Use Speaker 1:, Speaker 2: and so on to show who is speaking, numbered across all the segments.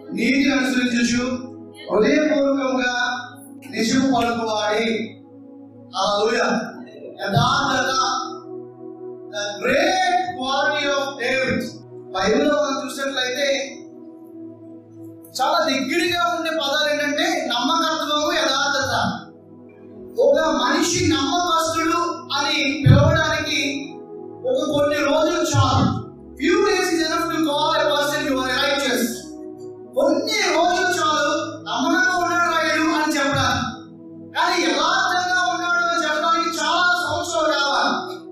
Speaker 1: నీతిని అనుసరించు హృదయపూర్వకంగా నిజము పలుకువాడి హల్లెలూయా యథార్థత the great quality of David బైబిల్లో మనం చూసినట్లయితే చాలా దగ్గరగా ఉండే పదాలు ఏంటంటే నమ్మకత్వము యథార్థత ఒక మనిషి నమ్మకస్తుడు అని పిలవడానికి ఒక కొన్ని రోజులు చాలు few days is enough to call a person you are righteous కొన్ని రోజులు చాలు నమ్మకంగా ఉన్నాడు రాయుడు అని చెప్పడానికి కానీ యథార్థంగా ఉన్నాడు అని చెప్పడానికి చాలా సంవత్సరాలు కావాలి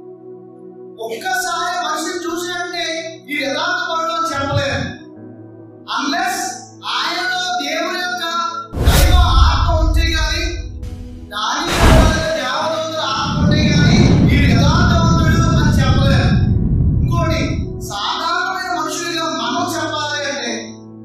Speaker 1: ఒక్కసారి మనిషిని చూసినట్టే ఈ యథార్థ పనులు అని చెప్పలేరు అన్లెస్ ఆయనలో దేవుని యొక్క దైవ ఆత్మ ఉంటే గాని దాని దేవదూతల ఆత్మ ఉంటే గాని ఈ యథార్థవంతుడు అని చెప్పలేరు ఇంకోటి సాధారణమైన మనుషులుగా మనం చెప్పాలి అంటే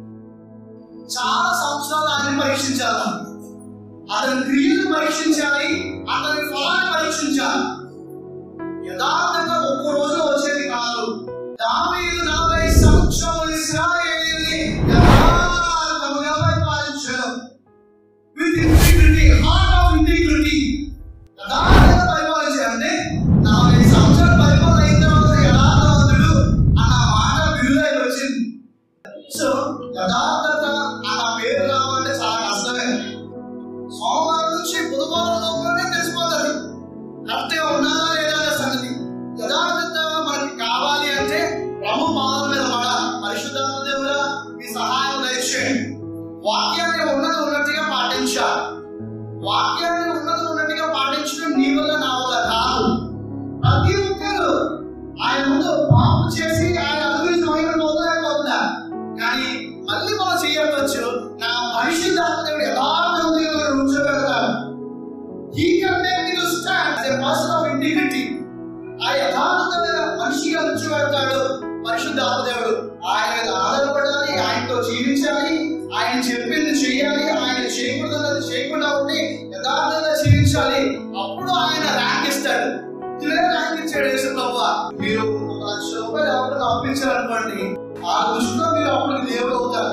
Speaker 1: చాలా సంవత్సరాలు ఆయన పరీక్షించాలి అతని క్రియలు పరీక్షించాలి అతని ఫలాన్ని పరీక్షించాలి యథార్థంగా ఒక్క రోజు వచ్చేది కాదు దావీదు నలభై సంవత్సరములు ఇశ్రాయేలీయుల్ని యథార్థముగా పరిపాలించాడు with integrity heart of integrity యథార్థంగా పరిపాలించాడు అంటే నలభై సంవత్సరాలు పరిపాలన అయిన తర్వాత యథార్థవంతుడు అన్న మాట విడుదల వచ్చింది సో యథార్థత అన్న పేరు రావాలంటే చాలా కష్టమే సోమవారం నుంచి బుధవారం లోపలనే తెలిసిపోతుంది కరెక్ట్గా ఉన్నారా లేదా అనే సంగతి యథార్థత మనకి కావాలి అంటే ప్రభు పాదం మీద పడాలి పరిశుద్ధాత్మ దేవుడా మీ సహాయం దయచేయండి వాక్యాన్ని ఉన్నది ఉన్నట్టుగా పాటించాలి వాక్యాన్ని ఉన్నది ఉన్నట్టుగా పాటించడం నీ వల్ల నా వల్ల కాదు ప్రతి ఒక్కరు ఆయన ముందు పాపం చేసి ఆయన అనుభవించిన మహిమ పొందలేకపోతున్నా కానీ మళ్ళీ మనం చేయవచ్చు నా పరిశుద్ధాత్మ దేవుడు యథార్థంగా ఉంచగలుగుతాడు He can make you stand as a person of integrity. ఆ యథార్థమైన మనిషిగా ఉంచబడతాడు పరిశుద్ధ ఆత్మదేవుడు ఆయన మీద ఆధారపడాలి ఆయనతో జీవించాలి ఆయన చెప్పింది చేయాలి ఆయన చేయకూడదన్నది చేయకుండా ఉండి యథార్థంగా జీవించాలి అప్పుడు ఆయన ర్యాంక్ ఇస్తాడు ఇదే ర్యాంక్ ఇచ్చాడు యేసుప్రభు మీరు ఒక లక్ష రూపాయలు ఎవరిని అప్పించారనుకోండి ఆ దృష్టిలో మీరు అప్పుడు దేవుడు అవుతారు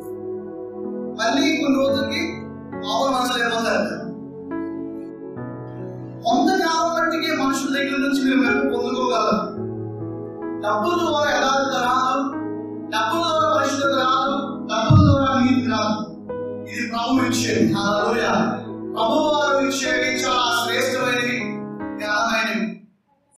Speaker 1: మళ్ళీ కొన్ని రోజులకి మామూలు మనసులు ఏమవుతారు కొంతకాలం బట్టికే మనుషుల దగ్గర నుంచి మీరు మెప్పు పొందుకోగలరు డబ్బుల ద్వారా యథార్థత రాదు డబ్బుల ద్వారా పరిశుద్ధత రాదు డబ్బుల ద్వారా నీతి రాదు ఇది ప్రభు ఇచ్చేది హల్లెలూయా ప్రభు వారు ఇచ్చేది చాలా